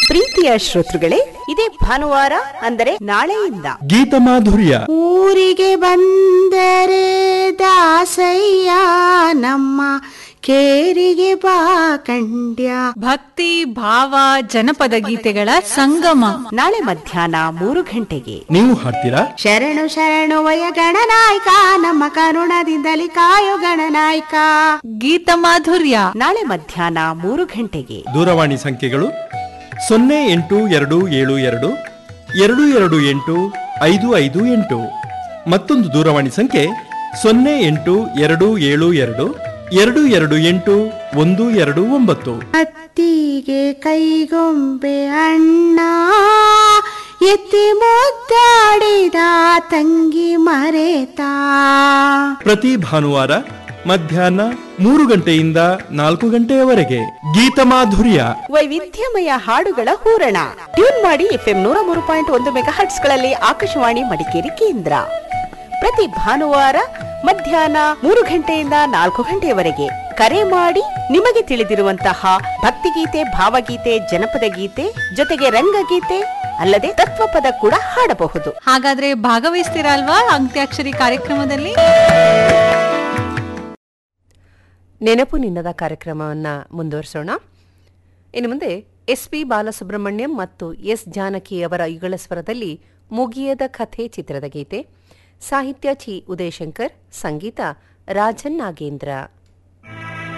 ಪ್ರೀತಿಯ ಶ್ರೋತೃಗಳೇ ಇದೇ ಭಾನುವಾರ ಅಂದರೆ ನಾಳೆಯಿಂದ ಗೀತ ಮಾಧುರ್ಯ ಊರಿಗೆ ಬಂದರೆ ದಾಸಯ್ಯ ನಮ್ಮ ಕೇರಿಗೆ ಬಾ ಕಂಡ್ಯ ಭಕ್ತಿ ಭಾವ ಜನಪದ ಗೀತೆಗಳ ಸಂಗಮ ನಾಳೆ ಮಧ್ಯಾಹ್ನ ಮೂರು ಗಂಟೆಗೆ ನೀವು ಹಾಡ್ತೀರಾ ಶರಣು ಶರಣು ವಯ ಗಣನಾಯಕ ನಮ್ಮ ಕರುಣದಿಂದಲಿ ಕಾಯೋ ಗಣನಾಯಕ ಗೀತ ಮಾಧುರ್ಯ ನಾಳೆ ಮಧ್ಯಾಹ್ನ ಮೂರು ಗಂಟೆಗೆ ದೂರವಾಣಿ ಸಂಖ್ಯೆಗಳು ಸೊನ್ನೆ ಎಂಟು ಎರಡು ಏಳು ಎರಡು ಎರಡು ಎರಡು ಎಂಟು ಐದು ಐದು ಎಂಟು ಮತ್ತೊಂದು ದೂರವಾಣಿ ಸಂಖ್ಯೆ ಸೊನ್ನೆ ಎಂಟು ಎರಡು ಏಳು ಎರಡು ಎರಡು ಎರಡು ಎಂಟು ಒಂದು ಎರಡು ಒಂಬತ್ತು ಅತ್ತಿಗೆ ಕೈಗೊಂಬೆ ಅಣ್ಣ ಎತ್ತಿ ಮುದ್ದಾಡಿದ ತಂಗಿ ಮರೆತಾ ಪ್ರತಿ ಭಾನುವಾರ ಮಧ್ಯಾಹ್ನ ಮೂರು ಗಂಟೆಯಿಂದ ನಾಲ್ಕು ಗಂಟೆಯವರೆಗೆ ಗೀತ ಮಾಧುರ್ಯ ವೈವಿಧ್ಯಮಯ ಹಾಡುಗಳ ಹೂರಣ ಟ್ಯೂನ್ ಮಾಡಿ ಎಫ್ಎಂ ನೂರ ಮೂರು ಪಾಯಿಂಟ್ ಒಂದು ಮೆಗಾ ಗಳಲ್ಲಿ ಆಕಾಶವಾಣಿ ಮಡಿಕೇರಿ ಕೇಂದ್ರ ಪ್ರತಿ ಭಾನುವಾರ ಮಧ್ಯಾಹ್ನ ಮೂರು ಗಂಟೆಯಿಂದ ನಾಲ್ಕು ಗಂಟೆಯವರೆಗೆ ಕರೆ ಮಾಡಿ ನಿಮಗೆ ತಿಳಿದಿರುವಂತಹ ಭಕ್ತಿಗೀತೆ ಭಾವಗೀತೆ ಜನಪದ ಗೀತೆ ಜೊತೆಗೆ ರಂಗಗೀತೆ ಅಲ್ಲದೆ ತತ್ವಪದ ಕೂಡ ಹಾಡಬಹುದು ಹಾಗಾದ್ರೆ ಭಾಗವಹಿಸ್ತೀರಾ ಅಲ್ವಾ ಅಂತ್ಯಾಕ್ಷರಿ ಕಾರ್ಯಕ್ರಮದಲ್ಲಿ ನೆನಪು ನಿನ್ನದ ಕಾರ್ಯಕ್ರಮವನ್ನು ಮುಂದುವರಿಸೋಣ ಇನ್ನು ಮುಂದೆ ಎಸ್ ಪಿ ಬಾಲಸುಬ್ರಹ್ಮಣ್ಯಂ ಮತ್ತು ಎಸ್ ಜಾನಕಿ ಅವರ ಯುಗಳ ಸ್ವರದಲ್ಲಿ ಮುಗಿಯದ ಕಥೆ ಚಿತ್ರದ ಗೀತೆ ಸಾಹಿತ್ಯ ಚಿ ಉದಯಶಂಕರ್ ಸಂಗೀತ ರಾಜನ್ ನಾಗೇಂದ್ರ